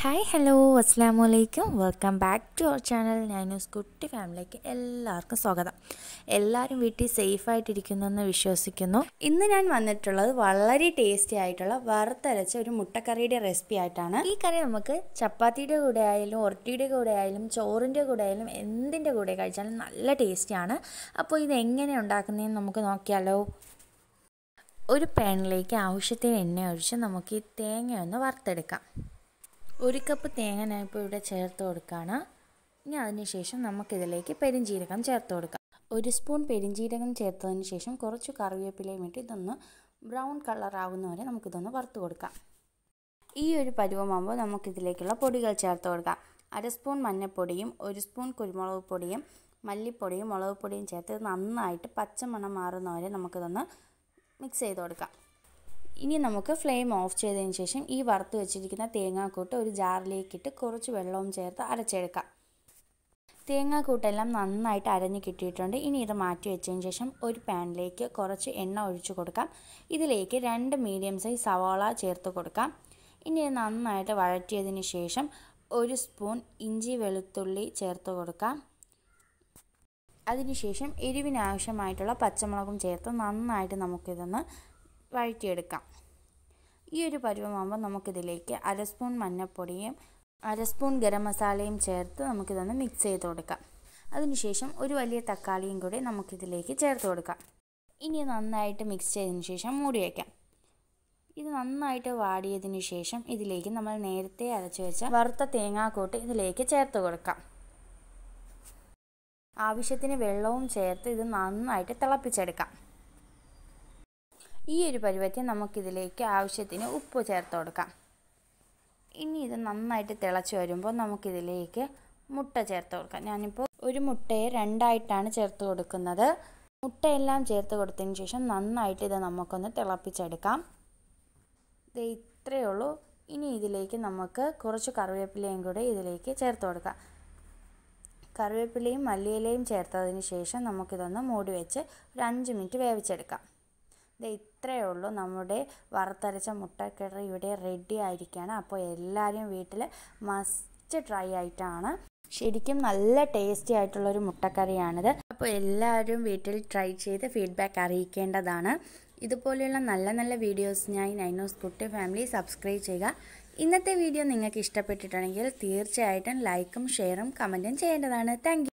hi hello അസ്സാം വലൈക്കും welcome back to our channel ഞാനൂസ് കുട്ടി ഫാമിലിക്ക് എല്ലാവർക്കും സ്വാഗതം എല്ലാവരും വീട്ടിൽ സേഫായിട്ടിരിക്കുന്നു എന്ന് വിശ്വസിക്കുന്നു ഇന്ന് ഞാൻ വന്നിട്ടുള്ളത് വളരെ ടേസ്റ്റി ആയിട്ടുള്ള വറുത്തരച്ച ഒരു മുട്ടക്കറിയുടെ റെസിപ്പി ആയിട്ടാണ് ഈ കറി നമുക്ക് ചപ്പാത്തിയുടെ കൂടെ ആയാലും ഒരട്ടിയുടെ കൂടെ ആയാലും ചോറിൻ്റെ കൂടെ ആയാലും എന്തിൻ്റെ കൂടെ കഴിച്ചാലും നല്ല ടേസ്റ്റിയാണ് അപ്പോൾ ഇത് എങ്ങനെ ഉണ്ടാക്കുന്നതെന്ന് നമുക്ക് നോക്കിയാലോ ഒരു പാനിലേക്ക് ആവശ്യത്തിന് എണ്ണ ഒഴിച്ച് നമുക്ക് ഈ തേങ്ങ ഒന്ന് വറുത്തെടുക്കാം ഒരു കപ്പ് തേങ്ങ ഞാനിപ്പോൾ ഇവിടെ ചേർത്ത് കൊടുക്കുകയാണ് ഇനി അതിനുശേഷം നമുക്കിതിലേക്ക് പെരിഞ്ജീരകം ചേർത്ത് കൊടുക്കാം ഒരു സ്പൂൺ പെരിഞ്ജീരകം ചേർത്തതിന് ശേഷം കുറച്ച് കറിവേപ്പിലയും ഇട്ട് ഇതൊന്ന് ബ്രൗൺ കളർ ആകുന്നവരെ നമുക്കിതൊന്ന് വറുത്ത് കൊടുക്കാം ഈ ഒരു പരുവമാകുമ്പോൾ നമുക്കിതിലേക്കുള്ള പൊടികൾ ചേർത്ത് കൊടുക്കാം അര സ്പൂൺ മഞ്ഞൾപ്പൊടിയും ഒരു സ്പൂൺ കുരുമുളക് പൊടിയും മല്ലിപ്പൊടിയും മുളക് പൊടിയും ചേർത്ത് നന്നായിട്ട് പച്ചമണം മാറുന്നവരെ നമുക്കിതൊന്ന് മിക്സ് ചെയ്ത് കൊടുക്കാം ഇനി നമുക്ക് ഫ്ലെയിം ഓഫ് ചെയ്തതിന് ശേഷം ഈ വറുത്ത് വെച്ചിരിക്കുന്ന തേങ്ങാക്കൂട്ട് ഒരു ജാറിലേക്കിട്ട് കുറച്ച് വെള്ളവും ചേർത്ത് അരച്ചെടുക്കാം തേങ്ങാക്കൂട്ടെല്ലാം നന്നായിട്ട് അരഞ്ഞ് കിട്ടിയിട്ടുണ്ട് ഇനി ഇത് മാറ്റി വെച്ചതിന് ശേഷം ഒരു പാനിലേക്ക് കുറച്ച് എണ്ണ ഒഴിച്ചു കൊടുക്കാം ഇതിലേക്ക് രണ്ട് മീഡിയം സൈസ് സവാള ചേർത്ത് കൊടുക്കാം ഇനി ഇത് നന്നായിട്ട് വഴറ്റിയതിന് ശേഷം ഒരു സ്പൂൺ ഇഞ്ചി വെളുത്തുള്ളി ചേർത്ത് കൊടുക്കാം അതിനുശേഷം എരിവിനാവശ്യമായിട്ടുള്ള പച്ചമുളകും ചേർത്ത് നന്നായിട്ട് നമുക്കിതൊന്ന് വഴറ്റിയെടുക്കാം ഈ ഒരു പരുവമാകുമ്പോൾ നമുക്കിതിലേക്ക് അര സ്പൂൺ മഞ്ഞൾപ്പൊടിയും അര സ്പൂൺ ഗരം മസാലയും ചേർത്ത് നമുക്കിതൊന്ന് മിക്സ് ചെയ്ത് കൊടുക്കാം അതിനുശേഷം ഒരു വലിയ തക്കാളിയും കൂടി നമുക്കിതിലേക്ക് ചേർത്ത് കൊടുക്കാം ഇനി നന്നായിട്ട് മിക്സ് ചെയ്തതിന് ശേഷം മൂടി വയ്ക്കാം ഇത് നന്നായിട്ട് വാടിയതിന് ശേഷം ഇതിലേക്ക് നമ്മൾ നേരത്തെ അരച്ചു വെച്ച വറുത്ത തേങ്ങാക്കൂട്ട് ഇതിലേക്ക് ചേർത്ത് കൊടുക്കാം ആവശ്യത്തിന് വെള്ളവും ചേർത്ത് ഇത് നന്നായിട്ട് തിളപ്പിച്ചെടുക്കാം ഈ ഒരു പരുവത്തിൽ നമുക്കിതിലേക്ക് ആവശ്യത്തിന് ഉപ്പ് ചേർത്ത് കൊടുക്കാം ഇനി ഇത് നന്നായിട്ട് തിളച്ച് വരുമ്പോൾ നമുക്കിതിലേക്ക് മുട്ട ചേർത്ത് കൊടുക്കാം ഞാനിപ്പോൾ ഒരു മുട്ടയെ രണ്ടായിട്ടാണ് ചേർത്ത് കൊടുക്കുന്നത് മുട്ടയെല്ലാം ചേർത്ത് കൊടുത്തതിന് ശേഷം നന്നായിട്ട് ഇത് നമുക്കൊന്ന് തിളപ്പിച്ചെടുക്കാം ഇത് ഇത്രയേ ഉള്ളൂ ഇനി ഇതിലേക്ക് നമുക്ക് കുറച്ച് കറിവേപ്പിലയും കൂടി ഇതിലേക്ക് ചേർത്ത് കൊടുക്കാം കറിവേപ്പിലയും മല്ലിയിലയും ചേർത്തതിന് ശേഷം നമുക്കിതൊന്ന് മൂടി വെച്ച് ഒരു അഞ്ച് മിനിറ്റ് വേവിച്ചെടുക്കാം ഇത് ഇത്രയേ ഉള്ളൂ നമ്മുടെ വറുത്തരച്ച മുട്ടക്കറി ഇവിടെ റെഡി ആയിരിക്കുകയാണ് അപ്പോൾ എല്ലാവരും വീട്ടിൽ മസ്റ്റ് ട്രൈ ആയിട്ടാണ് ശരിക്കും നല്ല ടേസ്റ്റി ആയിട്ടുള്ളൊരു മുട്ടക്കറിയാണിത് അപ്പോൾ എല്ലാവരും വീട്ടിൽ ട്രൈ ചെയ്ത് ഫീഡ്ബാക്ക് അറിയിക്കേണ്ടതാണ് ഇതുപോലെയുള്ള നല്ല നല്ല വീഡിയോസിനായി നൈനോസ് കുട്ടി ഫാമിലി സബ്സ്ക്രൈബ് ചെയ്യുക ഇന്നത്തെ വീഡിയോ നിങ്ങൾക്ക് ഇഷ്ടപ്പെട്ടിട്ടുണ്ടെങ്കിൽ തീർച്ചയായിട്ടും ലൈക്കും ഷെയറും കമൻറ്റും ചെയ്യേണ്ടതാണ് താങ്ക്